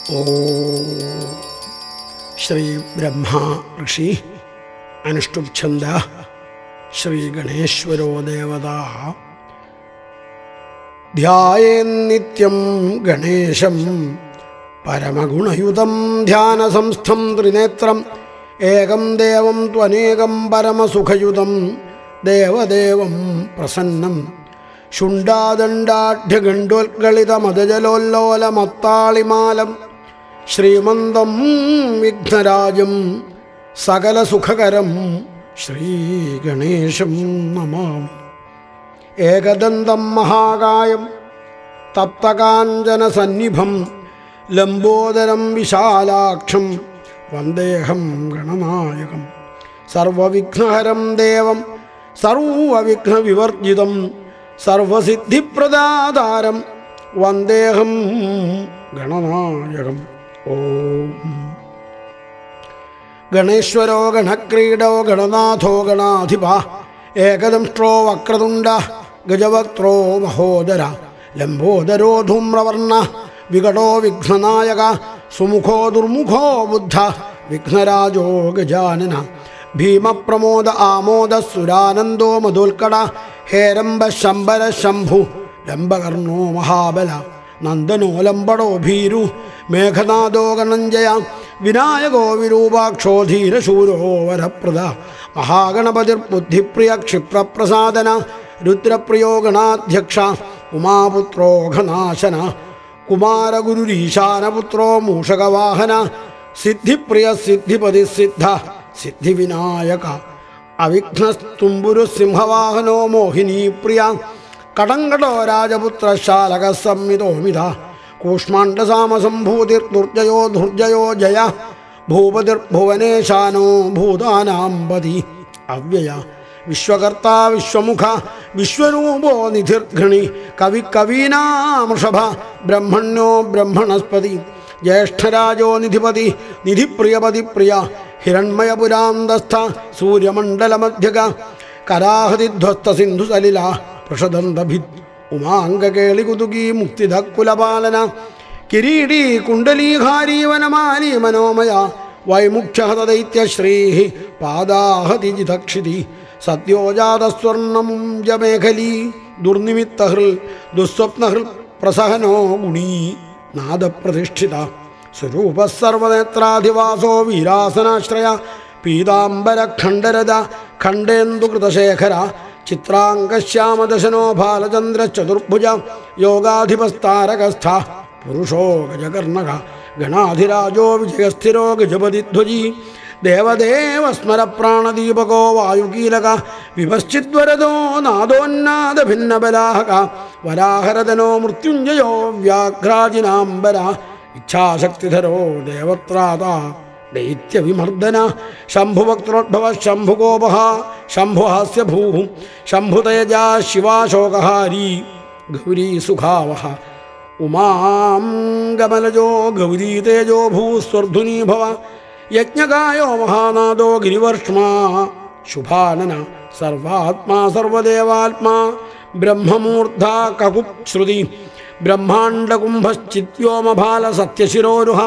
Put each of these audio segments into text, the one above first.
ഓ ശ്രീ ബ്രഹ്മ ഋഷി അനുഷ്ടുപ്ഛന്ദ ശ്രീ ഗണേശ്വരോ ദേവത ധ്യായേന്നിത്യം ഗണേശം പരമഗുണയുതം ധ്യാനസംസ്ഥം ത്രിനേത്രം ഏകം ദേവം ത്വനേകം പരമസുഖയുതം ദേവദേവം പ്രസന്നം ശുണ്ടാദണ്ഡാഢ്യഗണ്ഡോത്കളിതമതജലോല്ലോലമത്താളിമാലം ശ്രീമന്തം വിഘ്നരാജം സകലസുഖകരം ശ്രീഗണേശം നമാമി ഏകദന്തം മഹാകായം തപ്തകാഞ്ചനസന്നിഭം ലംബോദരം വിശാലാക്ഷം വന്ദേഹം ഗണനായകം സർവവിഘ്നഹരം ദേവം സർവവിഘ്നവിവർജിതം സർവസിദ്ധിപ്രദാതാരം വന്ദേഹം ഗണനായകം ഓം ഗണേശ്വരോ ഗണക്രീഡോ ഗണനാഥോ ഗണാധിപ ഏകദംഷ്ട്രോ വക്രതുണ്ട ഗജവക്ത്രോ മഹോദര ലംബോദരോ ധൂമ്രവർണ്ണ വികടോ വിഘ്നനായക സുമുഖോ ദുർമുഖോ ബുദ്ധ വിഘ്നരാജോ ഗജാനന ഭീമപ്രമോദ ആമോദ സുരാനന്ദോ മധുൽക്കട ഹേരംബ ശംബര ശംഭു ലംബകർണോ മഹാബല നന്ദനോ ലംബടോ ഭീരു മേഘനാദോ ഗണഞ്ജയ വിനായകോ വിരൂപാക്ഷോ ധീരശൂരോ വരപ്രദ മഹാഗണപതിർബുദ്ധിപ്രിയ ക്ഷിപ്രപ്രസാദന രുദ്രപ്രിയോ ഗണാധ്യക്ഷ ഉമാപുത്രോ ഘനാശന കുമാരഗുരുരീശാനപുത്രോ മൂഷകവാഹന സിദ്ധിപ്രിയ സിദ്ധിപതി സിദ്ധ സിദ്ധിവിനായക അവിഘ്നസ്തുംബുരു സിംഹവാഹനോ മോഹിനീ പ്രിയ കടങ്കടോ രാജപുത്ര ശാലക സംവിതോമിത കൂഷ്മാണ്ഡസാമസംഭൂതിർ ദുർജയോ ദുർജയോ ജയ ഭൂപതിർഭുവനേശാനോ ഭൂതാനാംപതി അവ്യയ വിശ്വകർത്ത വിശ്വമുഖ വിശ്വരൂപോ നിധിർഘണി കവി കവീനാമൃഷഭ ബ്രഹ്മണ്യോ ബ്രഹ്മണസ്പതി ജ്യേഷ്ഠരാജോ നിധിപതി നിധിപ്രിയപതി പ്രിയ ഹിരൺമയപുരാന്തസ്ഥ സൂര്യമണ്ഡലമധ്യക കരാഹതിധ്വസ്ത സിന്ധുസലില പൃഷദന്തഭി ഉമാംഗകേളി കുതുകി മുക്തിധക്കുലപാലന കിരീടീ കുണ്ടലീഹാരീവനമാലി മനോമയ വൈമുഖ്യഹതദൈത്യശ്രീ പാദാഹതിജിതക്ഷിതി സദ്യോജാതസ്വർണം ജമേഖലീ ദുർനിമിത്തഹൃൽ ദുസ്വപ്നഹൃൽ പ്രസഹനോ ഗുണീ നാദപ്രതിഷ്ഠിത സ്വരൂപ സർവനേത്രാധിവാസോ വീരാസനാശ്രയ പീതാംബര ഖണ്ഡരഥ ഖണ്ഡേന്ദുകൃതശേഖര ചിത്രാംഗശ്യാമദശനോ ബാലചന്ദ്ര ചതുർഭുജ യോഗാധിപസ്താരകസ്ഥ പുരുഷോ ഗജകർണക ഗണാധിരാജോ വിജയസ്ഥിരോ ഗജപതിധ്വജി ദേവദേവ സ്മര പ്രാണദീപകോ വായുകീലക വിപശ്ചിദ്വരദോ നാദോന്നാദ ഭിന്നബലാഹക വരാഹരതനോ മൃത്യുഞ്ജയോ വ്യാഘ്രാജിനാംബര ഇച്ഛാശക്തിധരോ ദേവത്രാത ദൈത്യവിമർദ്ദന ശംഭുവക്ത്രോദ്ഭവ ശംഭുഗോപഹ ശംഭുഹാസ്യഭൂ ശംഭുതേജാ ശിവാശോകഹാരി ഗൗരീ സുഖാവഹ ഉമാം ഗമലജോ ഗൗരീ തേജോ ഭൂസ്വർധുനീ ഭവ യജ്ഞകായോ മഹാനാദോ ഗിരിവർഷ്മാ ശുഭാനന സർവാത്മാ സർവദേവാത്മാ ബ്രഹ്മമൂർധ കകുശ്രുതി ബ്രഹ്മാണ്ഡകുംഭശ്ചിത്യോമഭാല സത്യശിരോരുഹ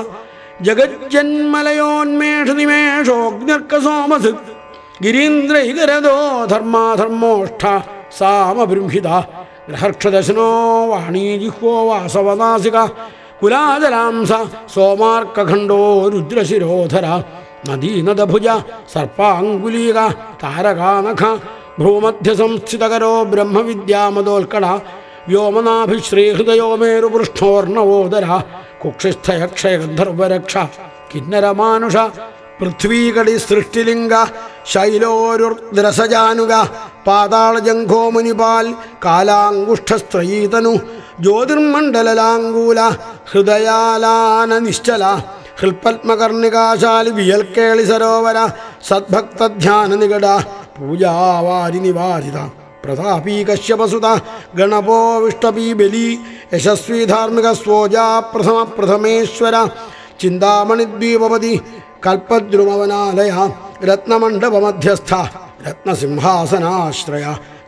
ജഗജ്ജന്മലയോന്മേഷനിമേഷോഗ്നിർക്കസോമസ് ഗിരീന്ദ്രൈകരദോ ധർമാധർമ്മോഷ്ഠ സാമബൃംഹിത ഗ്രഹർക്ഷദശനോ വാണീജിഹ്വോ വാസവനാസിക കുലാജലാംസ സോമാർക്കഖണ്ഡോ രുദ്രശിരോധര നദീനദഭുജ സർപ്പാങ്കുലീക താരകാനഖ ഭ്രൂമധ്യസംസ്ഥിതകരോ ബ്രഹ്മവിദ്യാമതോൽക്കട വ്യോമനാഭിശ്രീഹൃദയോ മേരുപൃഷ്ഠോർണവോദര കുക്ഷിസ്ഥയക്ഷയഗന്ധർവരക്ഷ കിന്നരമാനുഷ പൃഥ്വീകടി സൃഷ്ടിലിംഗ ശൈലോരുദ്രസജാനുക പാതാളജംഘോ മുനിപാൽ കാലാങ്കുഷ്ഠസ്ത്രയീതനു ജ്യോതിർമണ്ഡലലാങ്കൂല ഹൃദയാലാന നിശ്ചല ഹൃൽപത്മകർണികാശാലി വിയൽക്കേളി സരോവര സദ്ഭക്തധ്യാന നികട പൂജാവാരി നിവാരിത പ്രതാപീ കശ്യപസുത ഗണപോ വിഷ്ടപീ ബലി യശസ്വീ ധാർമ്മിക സ്വോജാ പ്രഥമ പ്രഥമേശ്വര ചിന്താമണിദ്വീപതി കൽപ്പദ്രുമവനാലയ രത്നമണ്ഡപമധ്യസ്ഥ രത്നസിംഹാസനാശ്രയ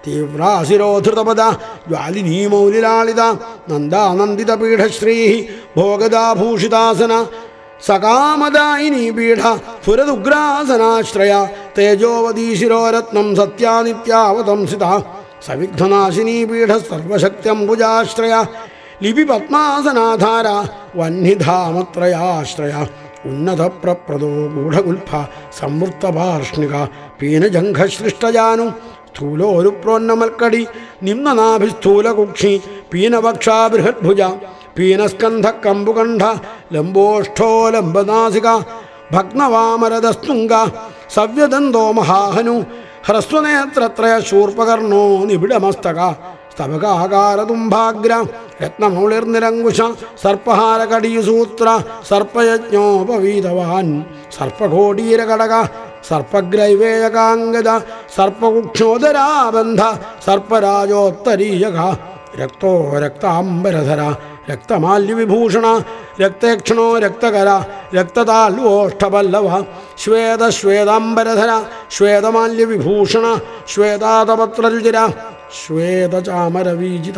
തീവ്രാശിരോധൃതപദ ജ്വാലിനീ മൗലിലാളിത നന്ദാനന്ദിതപീഠശ്രീ ഭോഗദാഭൂഷിതാസന സകാമദായിനി പീഠ സ്ഫുരദുഗ്രാസനാശ്രയ തേജോവതീ ശിരോരത്നം സത്യാനിത്യാവതംസിത സവിഘ്നനാശിനീ പീഠ സർവശക്ത്യംബുജാശ്രയ ലിപി പത്മാസനാധാര വഹ്നിധാമത്രയാശ്രയ ഉന്നതപ്രപ്രദോ ഗൂഢഗുൽഫ സംവൃത്തപാർഷ്ണിക പീനജംഘസൃഷ്ടജാനു സ്ഥൂലോരുപ്രോന്നമൽക്കടി നിമ്നനാഭിസ്ഥൂലകുക്ഷി പീനവക്ഷാ ബൃഹദ്ഭുജ പീനസ്കന്ധ കമ്പുകണ്ഠ ലംബോഷ്ഠോ ലംബനാസിക ഭഗ്നവാമരദസ്തുംഗ സവ്യദന്തോ മഹാഹനു ഹ്രസ്വനേത്രത്രയ ശൂർപകർണോ നിബിഡമസ്തക സ്തവകാകാരതുംഭാഗ്ര രത്നമൗളിർനിരങ്കുശ സർപ്പഹാരകടീസൂത്ര സർപ്പയജ്ഞോപവീതവാൻ സർപ്പഘോടീരകടക സർപ്പഗ്രൈവേയകാംഗത സർപ്പകുക്ഷോദരാബന്ധ സർപ്പരാജോത്തരീയക രക്തോ രക്താംബരധര രക്തമാല്യവിഭൂഷണ രക്തേക്ഷണോ രക്തകര രക്തതാൽവോഷ്ടപല്ലവ ശ്വേതശ്വേതാംബരധര ശ്വേതമാല്യവിഭൂഷണ ശ്വേതാതപത്രരുചിര ശ്വേതചാമരവീജിത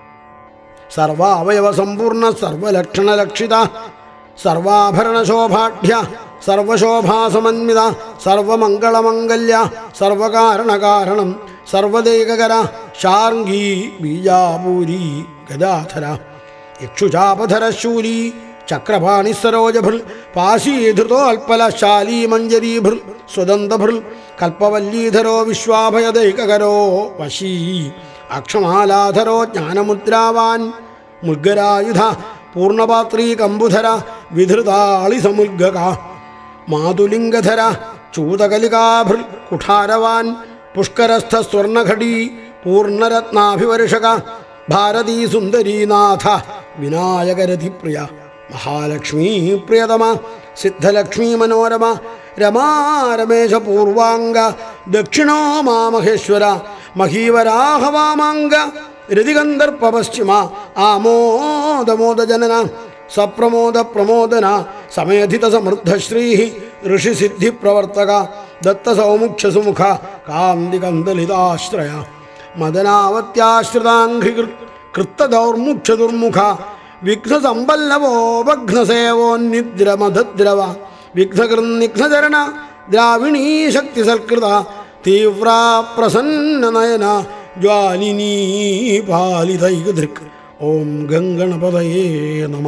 സർവാവയവ സമ്പൂർണ്ണ സർവലക്ഷണലക്ഷിത സർവാഭരണശോഭാഢ്യ സർവശോഭാസമന്വിത സർവമംഗളമംഗല്യ സർവകാരണകാരണം സർവദേകകര ശാർംഗീ ബീജാപൂരി ഗദാധര ഇക്ഷുചാപധര ശൂലി ചക്രപാണി സരോജഭൃൽ പാശീധൃതോൽപല ശാലീ മഞ്ജരീഭൃൽ സ്വദന്തഭൃൽ കൽപ്പവല്ലീധരോ വിശ്വാഭയദൈകകരോ വശീ അക്ഷമാലാധരോ ജ്ഞാനമുദ്രാവാൻ മുൽഗരായുധ പൂർണ്ണപാത്രീ കമ്പുധര വിധൃതാളി സമുൽഗക മാതുലിംഗധര ചൂതകലികാഭൃൽ കുഠാരവാൻ പുഷ്കരസ്ഥ സ്വർണഘടീ പൂർണ്ണരത്നാഭിവർഷക ഭാരതീ സുന്ദരീനാഥ വിനായകരതിപ്രിയ മഹാലക്ഷ്മീ പ്രിയതമ സിദ്ധലക്ഷ്മീ മനോരമ രമാരമേശ പൂർവാംഗ ദക്ഷിണോ മാമഹേശ്വര മഹീവരാഹവാമാംഗ രതികന്ദർപ്പ പശ്ചിമ ആമോദമോദജനന സപ്രമോദ പ്രമോദന സമേധിത സമൃദ്ധശ്രീ ഋഷിസിദ്ധി പ്രവർത്തക ദത്തസൗമുഖ്യ സുമുഖ കാന്തികന്ദലിതാശ്രയ മദനാവത്യാശ്രിതാംഘ്രി കൃത്തദൗർമുഖ്യ ദുർമുഖ വിഘ്നസമ്പല്ലവോ ഭഗ്നസേവോന്നിദ്രമധദ്രവ വിഘ്നകൃന്നിഘ്നചരണ ദ്രാവിണീ ശക്തി സൽകൃത തീവ്ര പ്രസന്ന നയന ജ്വാലിനീ പാലിതൈകദൃക് ഓം ഗംഗണപതയേ നമ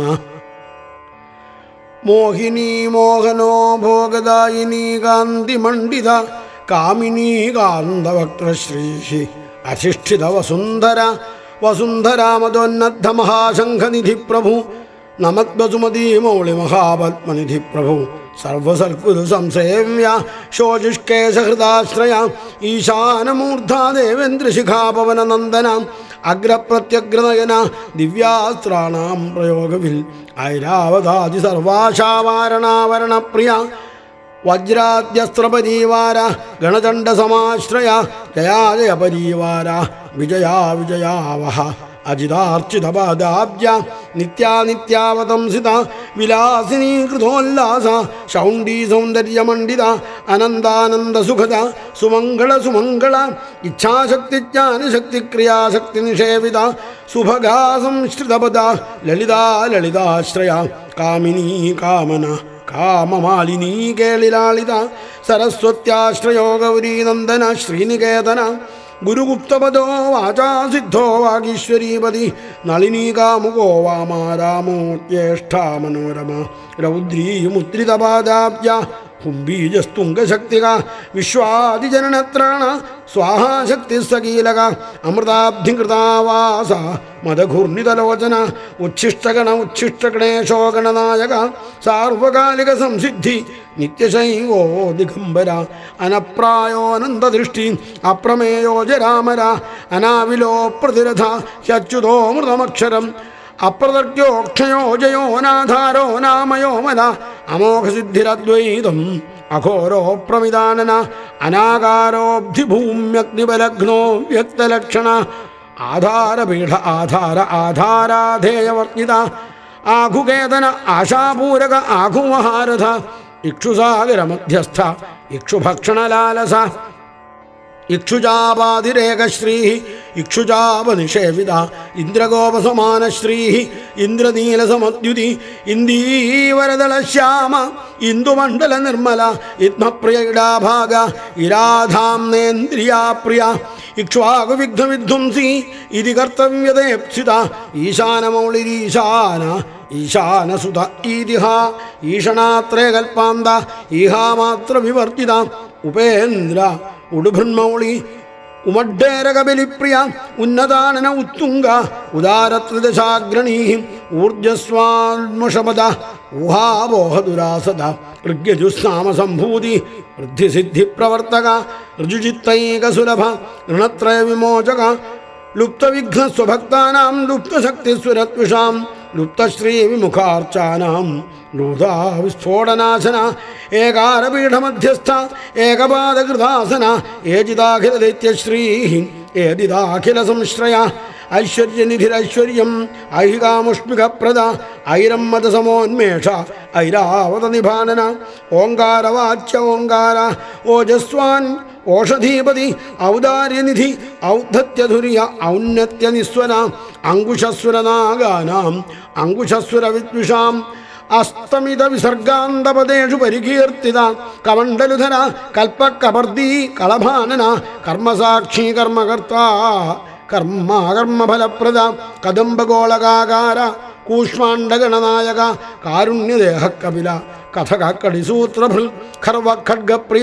മോഹിനി മോഹനോ ഭോഗദായിനി കാന്തിമണ്ഡിത കാമിനി കാന്തവക്ത്രശ്രീ അധിഷ്ഠിത വസുന്ധര വസുന്ധരാമതോന്നദ്ധ മഹാശംഖനിധി പ്രഭു നമദ്വസുമതീ മൗളി മഹാപത്മനിധി പ്രഭു സർവസൽക്കുരു സംസേവ്യ ശോജിഷ്കേശഹൃദാശ്രയ ഈശാനമൂർധാ ദേവേന്ദ്രശിഖാപവന നന്ദന അഗ്രപ്രത്യഗ്രനയന ദിവ്യാസ്ത്രാണാം പ്രയോഗവിൽ ഐരാവതാതി സർവാശാവാരണാവരണ പ്രിയ വജ്രാദ്യസ്ത്രപരീവാര ഗണചണ്ഡ സമാശ്രയ ജയാ ജയ പരീവാര വിജയാ വിജയാവഹ അജിതാർച്ചിതപാദാബ്ജ നിത്യാനിത്യാവതംസിത വിലാസിനീ കൃതോല്ലാസ ശൗണ്ഡീ സൗന്ദര്യമണ്ഡിത അനന്താനന്ദസുഖത സുമംഗള സുമംഗള ഇച്ഛാശക്തി ജ്ഞാനശക്തി ക്രിയാശക്തി നിഷേവിത സുഭഗാ സംശ്രിതപദ ലളിതാ ലളിതാശ്രയ കാമിനീ കാമന കാമമാലിനീ കേളിലാളിത സരസ്വത്യാശ്രയോ ഗൗരീ നന്ദന ശ്രീനികേതന ഗുരുഗുപ്തപദോ വാചാസിദ്ധോ വാഗീശ്വരീപതി നളിനീ കാമുകോ വാമാരാമോ ജ്യേഷ്ഠാ മനോരമ രൗദ്രീ മുദ്രിതപാദാബ്ജ കുംബീജസ്തുംഗശക്തിക വിശ്വാദിജനനത്രാണ സ്വാഹാശക്തി സകീലക അമൃതാബ്ധികൃതാവാസ മദഘൂർണിതലോചന ഉച്ഛിഷ്ടഗണ ഉച്ഛിഷ്ടഗണേശോഗണനായക സാർവകാലിക സംസിദ്ധി നിത്യശൈവോ ദിഗംബര അനപ്രായോനന്ദദൃഷ്ടി അപ്രമേയോ ജരാമര അനാവിലോ പ്രതിരഥ ഹ്യച്യുതോ മൃതമക്ഷരം അപ്രതർക്യോക്ഷയോ ജയോ നാധാരോ നാമയോ മല അമോഘസിദ്ധിരദ്വൈതം അഘോരോ പ്രമിതാനന അനാകാരോബ്ധിഭൂമ്യഗ്നിബലഘ്നോ വ്യക്തലക്ഷണ ആധാരപീഠ ആധാര ആധാരാധേയവർജിത ആഘുകേതന ആശാപൂരക ആഘുമഹാരഥ ഇക്ഷുസാഗര മധ്യസ്ഥ ഇക്ഷുഭക്ഷണലാലസ ഇക്ഷുജാപാതിരേകശ്രീ ഇക്ഷുജാപനിഷേവിത ഇന്ദ്രഗോപസമാനശ്രീ ഇന്ദ്രനീലസമദ്യുതി ഇന്ദീവരദളശ്യാമ ഇന്ദുമണ്ഡല നിർമ്മല ഇത്മപ്രിയ ഇടാഭാഗ ഇരാധാംനേന്ദ്രിയാപ്രിയ ഇക്ഷ്വാകുവിഘ്നവിധ്വംസി ഇതി കർത്തവ്യതേപ്സിത ഈശാനമൗളിരീശാന ഈശാനസുത ഈതിഹ ഈഷണാത്രേ കൽപ്പാന്ത ഈഹാമാത്ര വിവർജിത ഉപേന്ദ്ര ഉടുഭൃന്മൗളി ഉമഡ്ഡേരകബലിപ്രിയ ഉന്നതാനന ഉത്തുംഗ ഉദാരത്രിദശാഗ്രണീ ഊർജസ്വാത്മഷപദ ഊഹാബോഹദുരാസദ ഋഗ്യജുസ്നാമസംഭൂതി വൃദ്ധിസിദ്ധിപ്രവർത്തക ഋജുചിത്തൈകസുലഭ ഋണത്രയ വിമോചക ലുപ്തവിഘ്നസ്വഭക്താനാം ലുപ്തശക്തിസ്വരത്വിഷാം ലുപ്തശ്രീവിമുഖാർച്ചാനാം ലൂതാ വിസ്ഫോടനാശന ഏകാരപീഠമധ്യസ്ഥ ഏകപാദകൃതാസന ഏജിതാഖിലദൈത്യശ്രീ ഏതിദാഖില സംശ്രയ ഐശ്വര്യനിധിരൈശ്വര്യം ഐഹികാമുഷ്മികപ്രദ ഐരം മതസമോന്മേഷ ഐരാവത നിഭാനന ഓങ്കാരവാച്യ ഓങ്കാര ഓജസ്വാൻ ഓഷധീപതി ഔദാര്യനിധി ഔദ്ധത്യധുര്യ ഔന്നത്യനിസ്വന അങ്കുശസ്വരനാഗാനാം അങ്കുശസ്വര വിദ്വിഷാം അസ്തമിത വിസർഗാന്തപദേഷു പരികീർത്തിത കമണ്ഡലുധര കൽപ്പകപർദീ കളഭാനന കർമ്മസാക്ഷി കർമ്മകർത്ത കർമാകർമ്മഫലപ്രദ കദംബഗോളകാകാര കൂഷ്മാണ്ഡഗണനായക കാരുണ്യദേഹ കപില കഥകക്കടിസൂത്രഭൃൽ ഖർവ ഖഡ്ഗപ്രിയ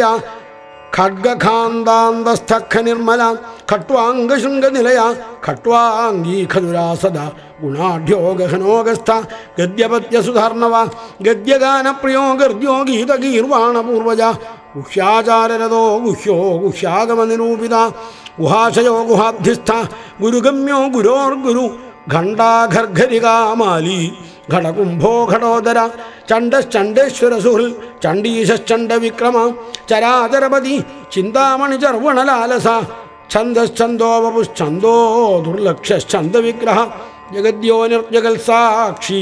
ഖഡ്ഗഖാന്താന്തസ്ഥഖ നിർമ്മല ഖട്വാംഗശൃംഗനിലയ ഖട്വാംഗീ ഖദുരാസദ ഗുണാഢ്യോഗഹനോഗസ്ഥ ഗദ്യപത്യസുധാർണവ ഗദ്യഗാനപ്രിയോ ഗർജ്യോ ഗീതഗീർവാണപൂർവജ ഗുഹ്യാചാരരഥോ ഗുഹ്യോ ഗുഹ്യാഗമനിരൂപിത ഗുഹാശയോ ഗുഹാബ്ധിസ്ഥ ഗുരുഗമ്യോ ഗുരോർഗുരു ഖണ്ഡാഘർഘരികാമാലി ഘടകുംഭോ ഘടോദര ചണ്ഡശ്ചണ്ഡേശ്വര സുഹൃൽ ചണ്ഡീശ്ചണ്ഡ വിക്രമ ചരാചരപതി ചിന്താമണി ചർവണലാലസ ഛന്ദശ്ചന്ദോപുശ്ചന്ദോ ദുർലക്ഷ്യശ്ചന്ദ വിഗ്രഹ ജഗദ്യോ നിർജഗൽ സാക്ഷി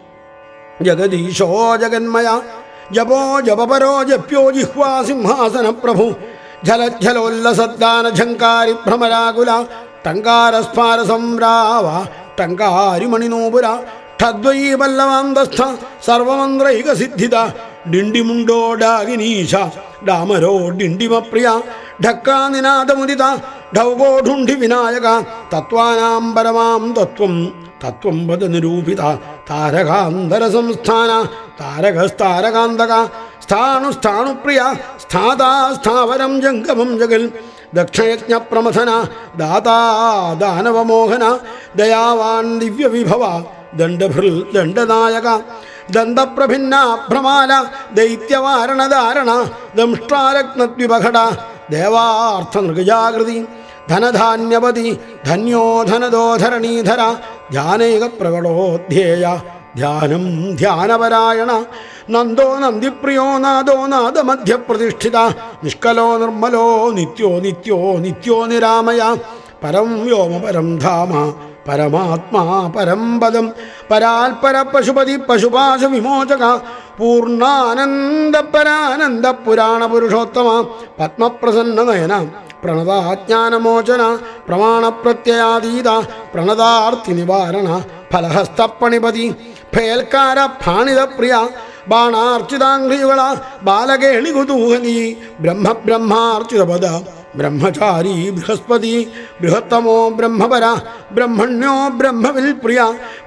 ജഗദീശോ ജഗന്മയ ജപോ ജപപരോ ജപ്യോ ജിഹ്വാ സിംഹാസന പ്രഭു ജലജ്ജലോല്ലസദ്ദാന ഝങ്കാരി ഭ്രമരാകുല ടങ്കാരസ്ഫാര സംരാവ ടങ്കാരിമണിനൂപുര ഠദ്വയീ പല്ലവാന്തസ്ഥ സർവമന്ത്രൈക സിദ്ധിത ഡിണ്ടിമുണ്ടോ ഡാഗിനീശ ഡാമരോ ഡിണ്ടിമപ്രിയ ഢക്കാനിനാദമുദിത ഢൗഗോഢുണ്ഠി വിനായക തത്വാനാം പരമാം തത്വം തത്വം വദ നിരൂപിത താരകാന്തര സംസ്ഥാന താരകസ്താരകാന്തക സ്ഥാണു സ്ഥാണുപ്രിയ സ്ഥാതാ സ്ഥാവരം ജംഗമം ജഗൽ ദക്ഷയജ്ഞ പ്രമഥന ദാതാ ദാനവമോഹന ദയാവാൻ ദിവ്യവിഭവ ദണ്ഡഭൃൽ ദണ്ഡനായക ദന്തപ്രഭിന്ന ഭ്രമാല ദൈത്യവാരണധാരണ ദംഷ്ടാരത്നദ്വിപഘട ദേവാർത്ഥ നൃഗജാകൃതി ധനധാന്യപതി ധന്യോ ധനദോ ധരണീധര ധ്യാനൈക പ്രകടോധ്യേയ ധ്യാനം ധ്യാനപരായണ നന്ദോ നന്ദിപ്രിയോ നാദോ നാദമധ്യപ്രതിഷ്ഠിത നിഷ്കലോ നിർമ്മലോ നിത്യോ നിത്യോ നിത്യോ നിരാമയ പരം വ്യോമ പരം ധാമ പരമാത്മാ പരം പദം പരാൽപര പശുപതി പശുപാശ വിമോചക പൂർണ്ണാനന്ദ പരാനന്ദ പുരാണ പുരുഷോത്തമ പത്മപ്രസന്ന നയന പ്രണതാജ്ഞാനമോചന പ്രമാണപ്രത്യയാതീത പ്രണതാർത്തി നിവാരണ ഫലഹസ്തപ്പണിപതി ഫേൽക്കാര ഫാണിതപ്രിയ ബാണാർച്ചിതാംഘ്രിയുകള ബാലകേളി കുതൂഹലി ബ്രഹ്മബ്രഹ്മാർച്ചിതപദ ബ്രഹ്മചാരി ബൃഹസ്പതി ബൃഹത്തമോ ബ്രഹ്മപര ബ്രഹ്മണ്യോ ബ്രഹ്മവിൽ പ്രിയ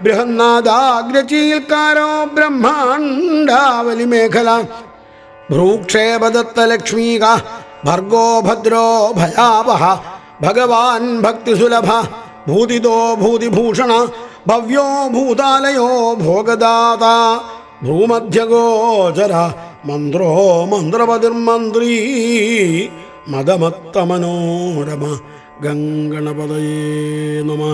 ബൃഹന്നാദാഗ്രചീൽക്കാരോ ബ്രഹ്മാണ്ടാവലി മേഖല ഭ്രൂക്ഷേപദത്തലക്ഷ്മീക ഭർഗോ ഭദ്രോ ഭയാവഹ ഭഗവാൻ ഭക്തിസുലഭ ഭൂതിദോ ഭൂതിഭൂഷണ ഭവ്യോ ഭൂതാലയോ ഭോഗദാത ഭൂമധ്യഗോചര മന്ത്രോ മന്ത്രപതിർമന്ത്രീ മദമത്തമനോരമ ഗംഗണപതയേ നമ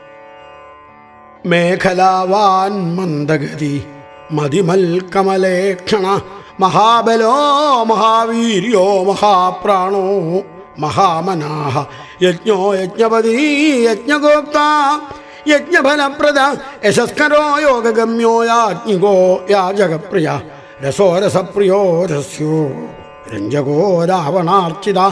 മേഖലാവാൻ മന്ദഗതി മതിമൽകമലേക്ഷണ മഹാബലോ മഹാവീര്യോ മഹാപ്രാണോ മഹാമനാഹ യജ്ഞോ യജ്ഞപതി യജ്ഞഗോക്ത യജ്ഞഫലപ്രദ യശസ്കരോ യോഗഗമ്യോ യാജ്ഞികോ യാജകപ്രിയ രസോ രസപ്രിയോ രസ്യോ രഞ്ജകോ രാവണാർച്ചിത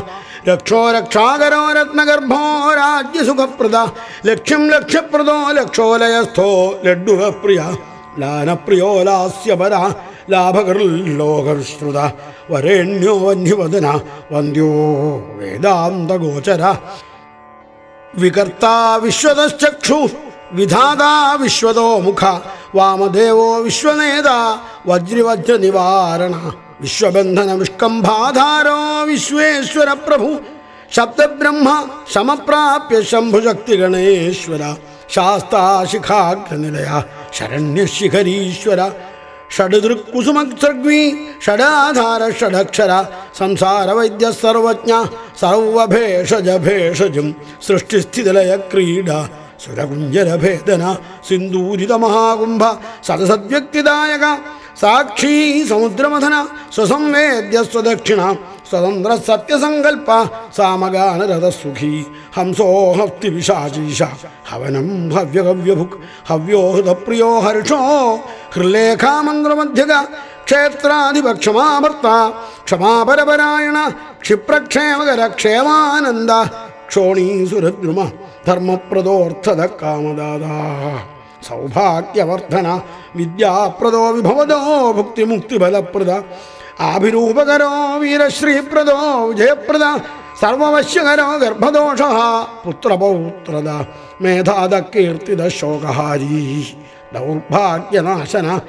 രക്ഷോ രക്ഷാകരോ രത്നഗർഭോ രാജ്യസുഖപ്രദ ലക്ഷ്യം ലക്ഷ്യപ്രദോ ലക്ഷോലയസ്ഥോ ലഡ്ഡുഹപ്രിയ ലാനപ്രിയോ ലാസ്യപര ലാഭകൃല്ലോകശ്രുത വരേണ്യോ വന്യവദന വന്ദ്യോ വേദാന്തഗോചര വികർത്താ വിശ്വതശ്ചക്ഷു വിധാതാ വിശ്വതോ മുഖ വാമദേവോ വിശ്വനേത വജ്രിവജ്ര നിവാരണ വിശ്വബന്ധന വിഷ്കംഭാധാരോ വിശ്വേശ്വര പ്രഭു ശബ്ദബ്രഹ്മ സമപ്രാപ്യ ശംഭുശക്തി ഗണേശ്വര ശാസ്താശിഖാഗ്രനിലയ ശരണ്യശിഖരീശ്വര ഷഡ്ദൃക്കുസുമസർഗ്വി ഷഡാധാര ഷഡക്ഷര സംസാര വൈദ്യ സർവജ്ഞ സർവഭേഷജ ഭേഷജം സൃഷ്ടിസ്ഥിതിലയ ക്രീഡ സുരകുഞ്ചരഭേദന സിന്ദൂരിത മഹാകുംഭ സദസദ്വ്യക്തിദായക സാക്ഷി സമുദ്രമഥന സ്വസംവേദ്യ സ്വദക്ഷിണ സ്വതന്ത്ര സത്യസങ്കൽപ്പ സാമഗാനരഥസുഖി ഹംസോ ഹസ്തി വിശാചീശ ഹവനം ഹവ്യകവ്യഭുക് ഹവ്യോ ഹൃതപ്രിയോ ഹർഷോ ഹൃലേഖാമന്ത്രമധ്യക ക്ഷേത്രാധിപക്ഷമാഭർത്ത ക്ഷമാപരപരായണ ക്ഷിപ്രക്ഷേമകര ക്ഷേമാനന്ദ ക്ഷോണീസുരദ്രുമ ധർമ്മപ്രദോർത്ഥത കാമദാദാ സൗഭാഗ്യവർദ്ധന വിദ്യാപ്രദോ വിഭവദോ ഭുക്തിമുക്തിഫലപ്രദ ആഭിരൂപകരോ വീരശ്രീപ്രദോ വിജയപ്രദ സർവവശ്യകരോ ഗർഭദോഷ പുത്രപൗത്രത മേധാദ കീർത്തിത ശോകഹാരി ദൗർഭാഗ്യനാശന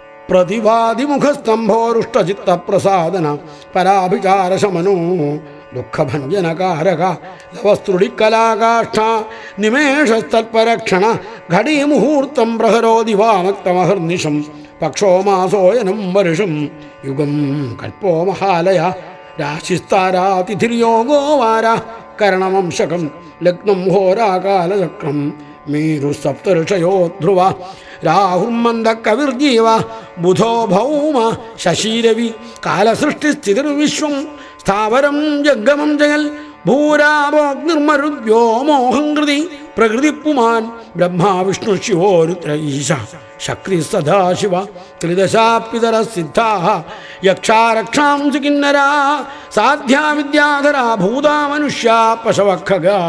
പ്രതിവാദിമുഖസ്തംഭോരുഷ്ടചിത്തപ്രസാദന പരാഭിചാരശമനോ ദുഃഖഭഞ്ജനകാരക ലവസ്ത്രുടിക്കലാകാഷ്ഠ നിമേഷസ്തൽപരക്ഷണ ഘടീമുഹൂർത്തം പ്രഹരോതി വാമക്തമഹർനിശം പക്ഷോ മാസോയനം വർഷം യുഗം കൽപ്പോ മഹാലയ രാശിസ്താരാതിഥിര്യോഗോ വാര കരണവംശകം ലഗ്നം ഹോരാകാലചക്രം മേരു സപ്തഋഷയോ ധ്രുവ രാഹുർമന്ദ കവിർജീവ ബുധോ ഭൗമ ശശീരവി കാലസൃഷ്ടിസ്ഥിതിർവിശ്വം സ്ഥാവരം ജംഗമം ജയൽ ഭൂരാമോഗ്നിർമരുദ്യോ മോഹംകൃതി പ്രകൃതിപ്പുമാൻ ബ്രഹ്മാ വിഷ്ണു ശിവോ രുദ്ര ഈശ ശക്തി സദാശിവ ത്രിദശാപിതര സിദ്ധാ യക്ഷാരക്ഷാംസി കിന്നരാ സാധ്യാ വിദ്യാധരാ ഭൂതാ മനുഷ്യാ പശവഖഗാ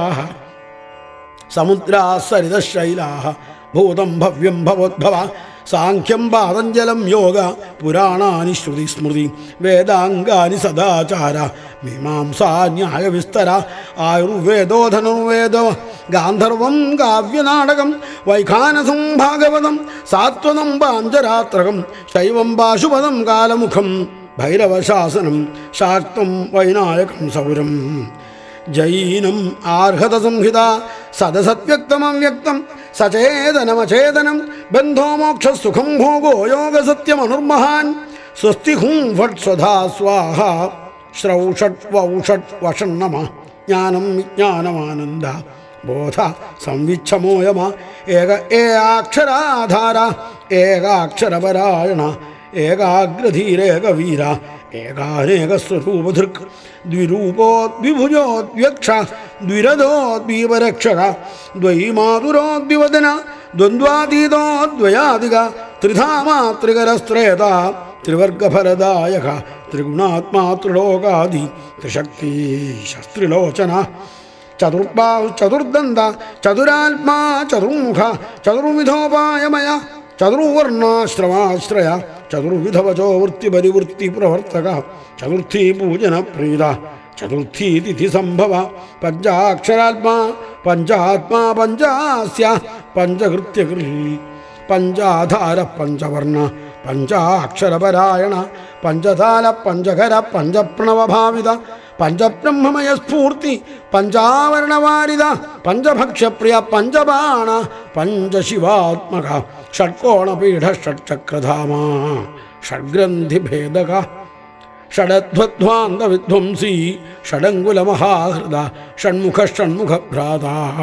സമുദ്രാ സരിതശൈലാ ഭൂതം ഭവ്യം ഭവോദ്ഭവ സാഖ്യം പാതഞ്ജലം യോഗ പുരാണാനി ശ്രുതി സ്മൃതി വേദാംഗാനി സദാചാര മീമാംസാ ന്യായവിസ്തര ആയുർവേദോ ധനുർവേദോ ഗാന്ധർവം കാവ്യനാടകം വൈഖാനസം ഭാഗവതം സാത്വതം പാഞ്ചരാത്രകം ശൈവം പാശുപദം കാലമുഖം ഭൈരവശാസനം ശാക്തം വൈനായകം സൗരം ജൈനം ആർഹത സംഹിത സദസത്യക്തമവ്യക്തം സചേതനമചേതനം ബന്ധോ മോക്ഷ സുഖം ഭോഗോ യോഗ സത്യമനുർമഹാൻ സ്വസ്തി ഹും ഫട് സ്വധാ സ്വാഹ ശ്രൗഷട് വൗഷട് വഷണ്ണമ ജ്ഞാനം വിജ്ഞാനമാനന്ദ ബോധ സംവിച്ഛമോയമ ഏക ഏകാക്ഷരാധാര ഏകാക്ഷരപരായണ ഏകാഗ്രധീരേകവീര ഏകാനേകസ്വരൂപധൃക് ദ്വിരൂപോ ദ്വിഭുജോ ദ്വക്ഷ ദ്വിരഥോ ദ്വീപരക്ഷക ദ്വൈമാതുരോ ദ്വിവദന ദ്വന്ദ്വാതീതോ ദ്വയാധിക ത്രിധാമാത്രികരസ്ത്രേത ത്രിവർഗഫലദായക ത്രിഗുണാത്മാ ത്രിലോകാദി ത്രിശക്തി ശസ്ത്രിലോചന ചതുർബാഹു ചതുർദന്ത ചതുരാത്മാ ചതുർമുഖ ചതുർവിധോപായമയ ചതുർവർണാശ്രമാശ്രയ ചതുർവിധവചോ വൃത്തിപരിവൃത്തി പ്രവർത്തക ചതുർത്ഥി പൂജന പ്രീത ചതുർത്ഥി തിഥി സംഭവ പഞ്ചാക്ഷരാത്മാ പഞ്ചാത്മാ പഞ്ചാസ്യ പഞ്ചകൃത്യകൃ പഞ്ചാധാര പഞ്ചവർണ പഞ്ചാക്ഷരപരായണ പഞ്ചതാല പഞ്ചകര പഞ്ചപ്രണവഭാവിത പഞ്ചബ്രഹ്മമയ സ്ഫൂർത്തി പഞ്ചാവരണവാരിത പഞ്ചഭക്ഷ്യപ്രിയ പഞ്ചബാണ പഞ്ചശിവാത്മക ഷഡ്കോണപീഠ ഷഡ്ചക്രധാമ ഷഡ്ഗ്രന്ഥിഭേദക ഷഡധ്വധ്വാന്ത വിധ്വംസി ഷഡങ്കുലമഹാഹൃദ ഷൺമുഖ ഷൺമുഖഭ്രാത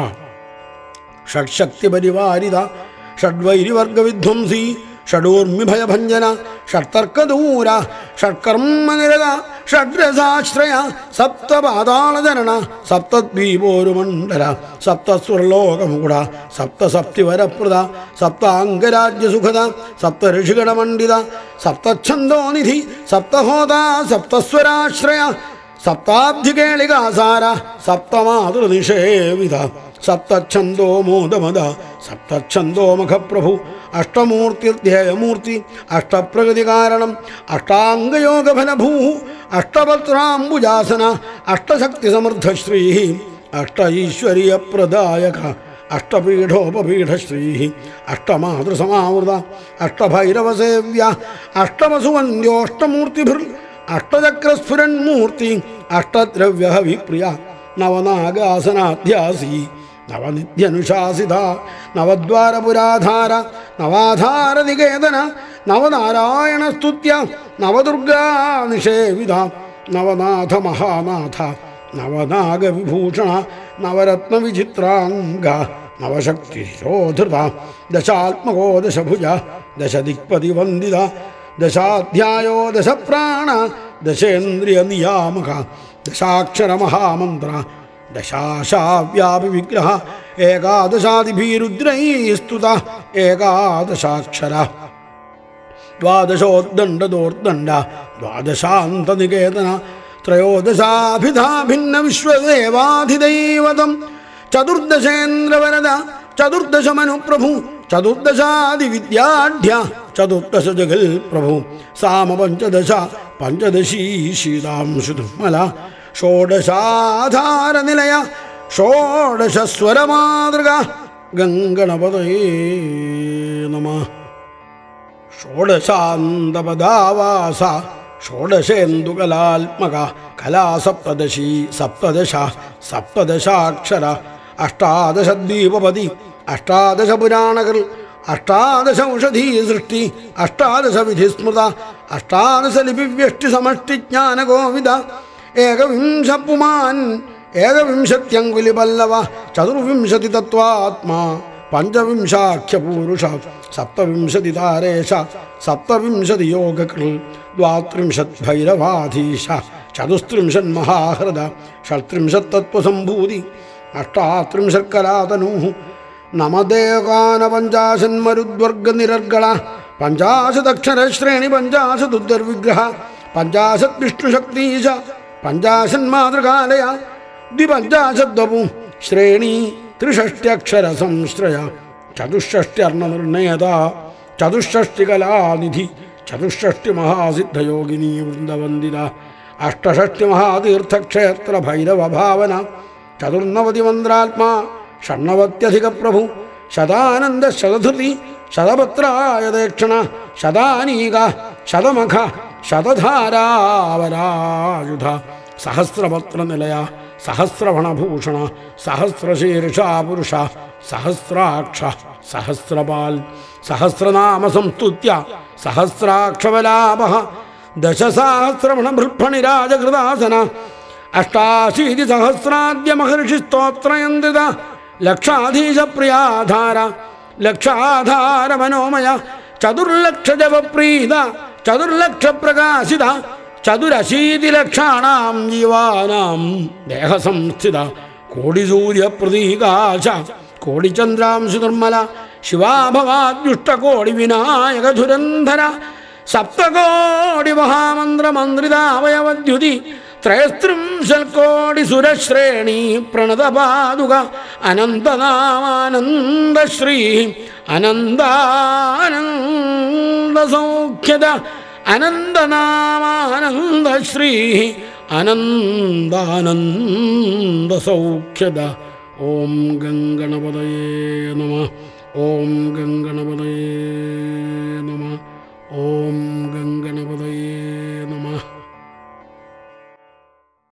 ഷഡ്ശക്തിപരിവാരിത ഷഡ്വൈരിവർഗവിധ്വംസി ഷഡൂർമിഭയഭഞ്ജന ഷഡ്തർക്കദൂര ഷഡ്കർമ്മനിരത ഷഡ്രസാശ്രയ സപ്തപാതാളജനന സപ്തദ്വീപോരുമണ്ഡല സപ്തസ്വർലോകമുകുട സപ്തസപ്തിവരപ്രദ സപ്താംഗരാജ്യസുഖത സപ്തഋഷിഗണമണ്ഡിത സപ്തച്ഛന്തോനിധി സപ്തഹോത സപ്തസ്വരാശ്രയ സപ്താബ്ധികേളികാസാര സപ്തമാതൃനിഷേവിത സപ്തച്ഛന്തോ മോദമത സപ്തച്ഛന്തോ മുഖപ്രഭു അഷ്ടമൂർത്തിർധ്യേയമൂർത്തി അഷ്ടപ്രകൃതി കാരണം അഷ്ടാംഗയോഗഫലഭൂ അഷ്ടപത്രാംബുജാസന അഷ്ടശക്തി സമൃദ്ധശ്രീ അഷ്ട ഈശ്വരീയ പ്രദായക അഷ്ടപീഠോപപീഠശ്രീ അഷ്ടമാതൃസമാവൃത അഷ്ടഭൈരവസേവ്യ അഷ്ടവസുവന്യോഷ്ടമൂർത്തിഭിർ അഷ്ടചക്രസ്ഫുരന്മൂർത്തി അഷ്ടദ്രവ്യ വിപ്രിയ നവനാഗാസനാധ്യാസി നവനിത്യനുശാസിത നവദ്വാരപുരാധാര നവാധാര നികേതന നവനാരായണസ്തുത്യ നവദുർഗാ നിഷേവിത നവനാഥ മഹാനാഥ നവനാഗവിഭൂഷണ നവരത്നവിചിത്രാംഗ നവശക്തി ശോധൃത ദശാത്മകോ ദശഭുജ ദശദിക്പതി വന്ദിത ദശാധ്യായോ ദശപ്രാണ ദശേന്ദ്രിയ നിയാമക ദശാക്ഷര മഹാമന്ത്ര ദശാശാവ്യാപി വിഗ്രഹ ഏകാദശാദിഭിരുദ്രൈ സ്തുത ഏകാദശാക്ഷര ദ്വാദശോദ്ദണ്ഡദോർദണ്ഡ ദ്വാദശാന്തനികേതന ത്രയോദശാഭിധാ ഭിന്ന വിശ്വദേവാധിദൈവതം ചതുർദശേന്ദ്രവരദ ചതുർദശമനുപ്രഭു ചതുർദശാദിവിദ്യാഢ്യ ചതുർദശ ജഗൽ പ്രഭു സാമ പഞ്ചദശ പഞ്ചദശീ ശീതാംശു നിർമ്മല ഷോഡശാധാരനിലയ ഷോഡശസ്വരമാതൃക ഗംഗണപതയേ നമ ഷോഡശാന്തപദാവാസ ഷോഡശേന്ദുകലാത്മക കലാസപ്തദശീ സപ്തദശ സപ്തദശാക്ഷര അഷ്ടാദശദ്വീപപതി അഷ്ടാദശ പുരാണകൾ അഷ്ടാദശ ഔഷധീ സൃഷ്ടി അഷ്ടാദശ വിധിസ്മൃത അഷ്ടാദശ ലിപിവ്യഷ്ടി സമഷ്ടിജ്ഞാന ഗോവിത ഏകവിംശ പുമാൻ ഏകവിംശത്യങ്കുലിപല്ലവ ചതുർവിംശതി തത്വാത്മാ പഞ്ചവിംശാഖ്യപൂരുഷ സപ്തവിംശതി താരേശ സപ്തവിംശതി യോഗകൃൽ ദ്വാത്രിംശത് ഭൈരവാധീശ ചതുസ്ത്രിംശൻ മഹാഹൃദ ഷട്ത്രിംശത്തത്വസംഭൂതി അഷ്ടാത്രിംശത്കലാതനൂ നമദേകാന പഞ്ചാശന്മരുദ്വർഗനിരർഗള പഞ്ചാശദക്ഷരശ്രേണി പഞ്ചാശദുദ്ധർവിഗ്രഹ പഞ്ചാശത് വിഷ്ണുശക്തീശ പഞ്ചാശന്മാതൃകാലയ ദ്വിപഞ്ചാശദ്വപു ശ്രേണി ത്രിഷഷ്ട്യക്ഷര സംശ്രയ ചതുഷ്ഷ്ട്യർണനിർണയത ചതുഷ്ഷ്ടികലാനിധി ചതുഷ്ഷ്ടി മഹാസിദ്ധയോഗിനീ വൃന്ദവന്ദിത അഷ്ടഷഷ്ടി മഹാതീർത്ഥക്ഷേത്ര ഭൈരവ ഭാവന ചതുർനവതി മന്ത്രാത്മാ ഷണ്ണവത്യധിക പ്രഭു ശതാനന്ദ ശതധൃതി ശതപത്രായ ദക്ഷിണ ശതാനീക ശതമഖ ശതധാരാവരായുധ സഹസ്രപത്ര നിലയ സഹസ്രവണഭൂഷണ സഹസ്രശീർഷാ പുരുഷ സഹസ്രാക്ഷ സഹസ്രപാൽ സഹസ്രനാമ സംസ്തുത്യ സഹസ്രാക്ഷവലാഭ ദശസഹസ്രമണഭൃപ്പണിരാജകൃതാസന അഷ്ടാശീതി സഹസ്രാദ്യ മഹർഷി സ്തോത്രയന്തിത ലക്ഷാധീശ പ്രിയാധാര ലക്ഷാധാര മനോമയ ചതുർലക്ഷ ജപപ്രീത ചതുർലക്ഷ പ്രകാശിത ചതുരശീതി ലക്ഷാണാം ജീവാനാം ദേഹസംസ്ഥിത കോടിസൂര്യ പ്രതീകാശ കോടിചന്ദ്രാംശു നിർമ്മല ശിവാഭവാദ്യുഷ്ടകോടി വിനായക ധുരന്ധര സപ്തകോടി മഹാമന്ത്രമന്ത്രിതാവയവദ്യുതി ത്രയസ്ത്രിംശൽ കോടി സുരശ്രേണി പ്രണതപാതുക അനന്തനാമാനന്ദശ്രീ അനന്താനന്ദ സൗഖ്യത അനന്തനാമാനന്ദശ്രീ അനന്താനന്ദ സൗഖ്യത ഓം ഗംഗണപതയേ നമ ഓം ഗംഗണപതയേ